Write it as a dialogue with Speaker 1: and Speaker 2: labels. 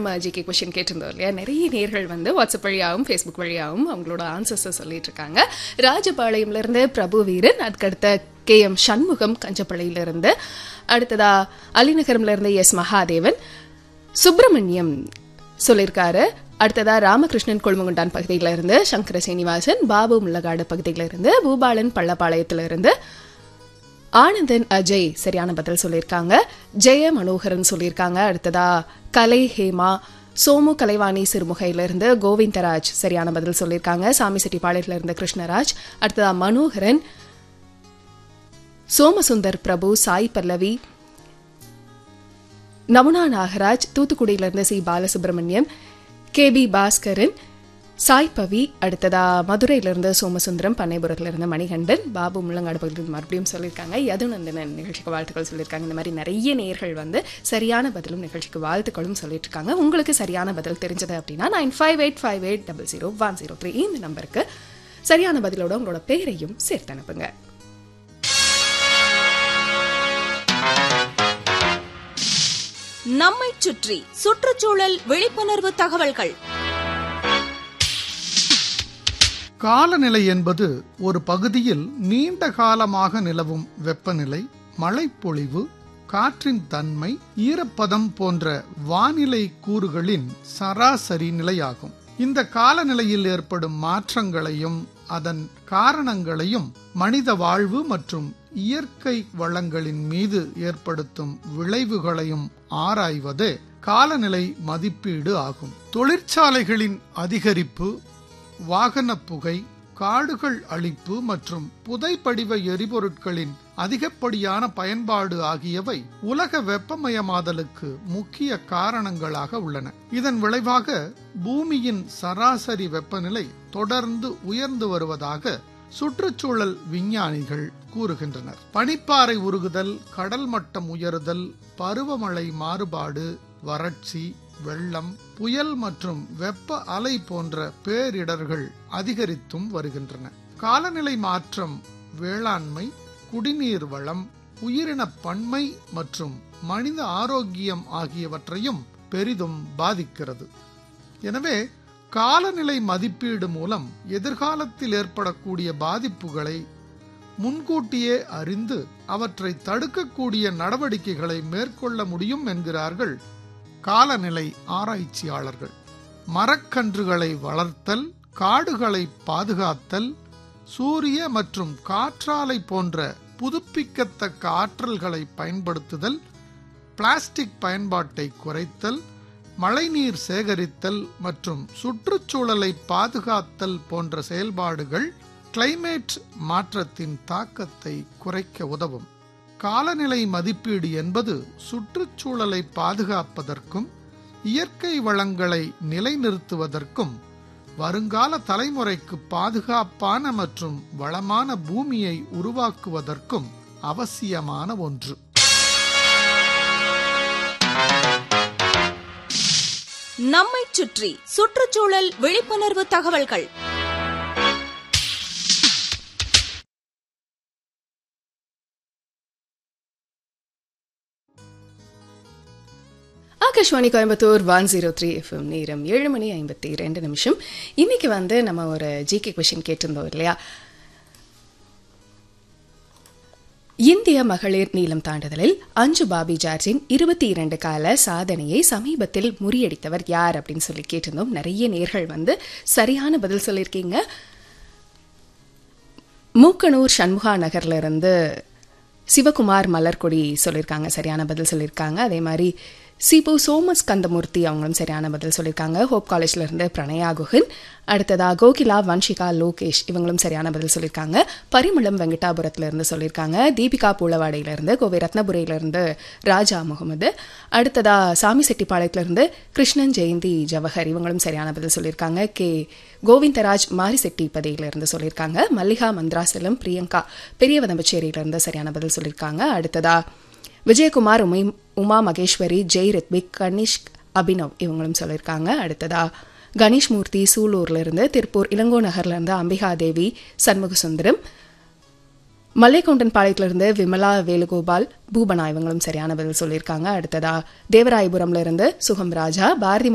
Speaker 1: நம்ம GK question கேட்டிருந்தோம் இல்லையா நிறைய நேர்கள் வந்து வாட்ஸ்அப் வழியாகவும் ஃபேஸ்புக் வழியாகவும் அவங்களோட ஆன்சர்ஸை சொல்லிட்டு இருக்காங்க ராஜபாளையம்ல இருந்து பிரபு வீரன் அதுக்கடுத்த கே எம் சண்முகம் கஞ்சப்பள்ளியில இருந்து அடுத்ததா அலிநகரம்ல இருந்து எஸ் மகாதேவன் சுப்பிரமணியம் சொல்லியிருக்காரு அடுத்ததா ராமகிருஷ்ணன் கொழுமங்குண்டான் பகுதியில இருந்து சங்கர சீனிவாசன் பாபு முள்ளகாடு பகுதியில இருந்து பூபாலன் பள்ளப்பாளையத்துல இருந்து ஆனந்தன் அஜய் சரியான பதில் சொல்லியிருக்காங்க ஜெய மனோகரன் சொல்லியிருக்காங்க அடுத்ததா கலை ஹேமா சோமு கலைவாணி சிறுமுகையிலிருந்து கோவிந்தராஜ் சரியான பதில் சொல்லியிருக்காங்க சாமி செட்டிப்பாளையத்துல இருந்து கிருஷ்ணராஜ் அடுத்ததா மனோகரன் சோமசுந்தர் பிரபு சாய் பல்லவி நமுனா நாகராஜ் தூத்துக்குடியிலிருந்து C Balasubramaniam K B Bhaskaran Sai Pavi அடுத்ததா மதுரையிலிருந்து சோமசுந்தரம் பண்ணைபுரத்திலிருந்து மணிகண்டன் பாபு முள்ளங்காடு பகுதியில் மறுபடியும் சொல்லியிருக்காங்க யதுநந்தனன் நிகழ்ச்சிக்கு வாழ்த்துக்கள் சொல்லியிருக்காங்க இந்த மாதிரி நிறைய நேர்கள் வந்து சரியான பதிலும் நிகழ்ச்சிக்கு வாழ்த்துக்களும் சொல்லிட்டு இருக்காங்க உங்களுக்கு சரியான பதில் தெரிஞ்சது அப்படின்னா nine five eight five eight double zero one zero three இந்த நம்பருக்கு சரியான பதிலோட உங்களோட பேரையும் சேர்த்து அனுப்புங்க
Speaker 2: நம்மை சுற்றி சுற்றுச்சூழல் விழிப்புணர்வு தகவல்கள்
Speaker 3: காலநிலை என்பது ஒரு பகுதியில் நீண்ட காலமாக நிலவும் வெப்பநிலை மழைப்பொழிவு காற்றின் தன்மை ஈரப்பதம் போன்ற வானிலை கூறுகளின் சராசரி நிலையாகும் இந்த காலநிலையில் ஏற்படும் மாற்றங்களையும் அதன் காரணங்களையும் மனித வாழ்வு மற்றும் இயற்கை வளங்களின் மீது ஏற்படுத்தும் விளைவுகளையும் ஆராய்வதே காலநிலை மதிப்பீடு ஆகும் தொழிற்சாலைகளின் அதிகரிப்பு வாகன புகை காடுகள் அழிப்பு மற்றும் புதைப்படிவ எரிபொருட்களின் அதிகப்படியான பயன்பாடு ஆகியவை உலக வெப்பமயமாதலுக்கு முக்கிய காரணங்களாக உள்ளன இதன் விளைவாக பூமியின் சராசரி வெப்பநிலை தொடர்ந்து உயர்ந்து வருவதாக சுற்றுச்சூழல் விஞ்ஞானிகள் கூறுகின்றனர் பனிப்பாறை உருகுதல் கடல் மட்டம் உயருதல் பருவமழை மாறுபாடு வறட்சி வெள்ளம் புயல் மற்றும் வெப்ப அலை போன்ற பேரிடர்கள் அதிகரித்தும் வருகின்றன காலநிலை மாற்றம் வேளாண்மை குடிநீர் வளம் உயிரின பன்மை மற்றும் மனித ஆரோக்கியம் ஆகியவற்றையும் பெரிதும் பாதிக்கிறது எனவே காலநிலை மதிப்பீடு மூலம் எதிர்காலத்தில் ஏற்படக்கூடிய பாதிப்புகளை முன்கூட்டியே அறிந்து அவற்றை தடுக்கக்கூடிய நடவடிக்கைகளை மேற்கொள்ள முடியும் என்கிறார்கள் காலநிலை ஆராய்ச்சியாளர்கள் மரக்கன்றுகளை வளர்த்தல் காடுகளை பாதுகாத்தல் சூரிய மற்றும் காற்றாலை போன்ற புதுப்பிக்கத்தக்க ஆற்றல்களை பயன்படுத்துதல் பிளாஸ்டிக் பயன்பாட்டை குறைத்தல் மழைநீர் சேகரித்தல் மற்றும் சுற்றுச்சூழலை பாதுகாத்தல் போன்ற செயல்பாடுகள் கிளைமேட் மாற்றத்தின் தாக்கத்தை குறைக்க உதவும் காலநிலை மதிப்பீடு என்பது சுற்றுச்சூழலை பாதுகாப்பதற்கும் இயற்கை வளங்களை நிலைநிறுத்துவதற்கும் வருங்கால தலைமுறைக்கு பாதுகாப்பான மற்றும் வளமான பூமியை உருவாக்குவதற்கும் அவசியமான ஒன்று
Speaker 2: நம்மை சுற்றி சுற்றுச்சூழல் விழிப்புணர்வு தகவல்கள்
Speaker 1: Akashvani Coimbatore one zero three FM நேரம் ஏழு மணி ஐம்பத்தி ரெண்டு நிமிஷம் இன்னைக்கு வந்து நம்ம ஒரு ஜிகே கொஷின் கேட்டிருந்தோம் இல்லையா இந்திய மகளிர் நீளம் தாண்டுதலில் அஞ்சு பாபி ஜார்ஜின் இருபத்தி இரண்டு கால சாதனையை சமீபத்தில் முறியடித்தவர் யார் அப்படின்னு சொல்லி கேட்டிருந்தோம் நிறைய நேர்கள் வந்து சரியான பதில் சொல்லியிருக்கீங்க மூக்கனூர் சண்முகா நகர்ல இருந்து சிவகுமார் மலர்கொடி சொல்லியிருக்காங்க சரியான பதில் சொல்லியிருக்காங்க அதே மாதிரி சிபு சோமஸ் கந்தமூர்த்தி அவங்களும் சரியான பதில் சொல்லியிருக்காங்க ஹோப் காலேஜ்ல இருந்து பிரணயா குஹன் அடுத்ததா கோகிலா வன்ஷிகா லோகேஷ் இவங்களும் சரியான பதில் சொல்லியிருக்காங்க பரிமளம் வெங்கடாபுரத்துல இருந்து சொல்லியிருக்காங்க தீபிகா பூளவாடையில இருந்து கோவை ரத்னபுரையில இருந்து ராஜா முகமது அடுத்ததா சாமி செட்டிப்பாளையத்துல இருந்து கிருஷ்ணன் ஜெயந்தி ஜவஹர் இவங்களும் சரியான பதில் சொல்லியிருக்காங்க கே கோவிந்தராஜ் மாரிசெட்டி பதையில இருந்து சொல்லியிருக்காங்க மல்லிகா மந்த்ராசலம் பிரியங்கா பெரியவதம்பச்சேரியில இருந்து சரியான பதில் சொல்லியிருக்காங்க அடுத்ததா விஜயகுமார் உமை உமா மகேஸ்வரி ஜெய் ரித்விக் கனிஷ் அபினவ் இவங்களும் சொல்லியிருக்காங்க அடுத்ததா கணேஷ் மூர்த்தி சூலூர்ல இருந்து திருப்பூர் இளங்கோ நகர்ல இருந்து அம்பிகா தேவி சண்முக சுந்தரம் மல்லைக்கவுண்டன் பாளையத்திலிருந்து விமலா வேலுகோபால் பூபனா இவங்களும் சரியான பதில் சொல்லியிருக்காங்க அடுத்ததா தேவராயபுரம்ல இருந்து சுகம் ராஜா பாரதி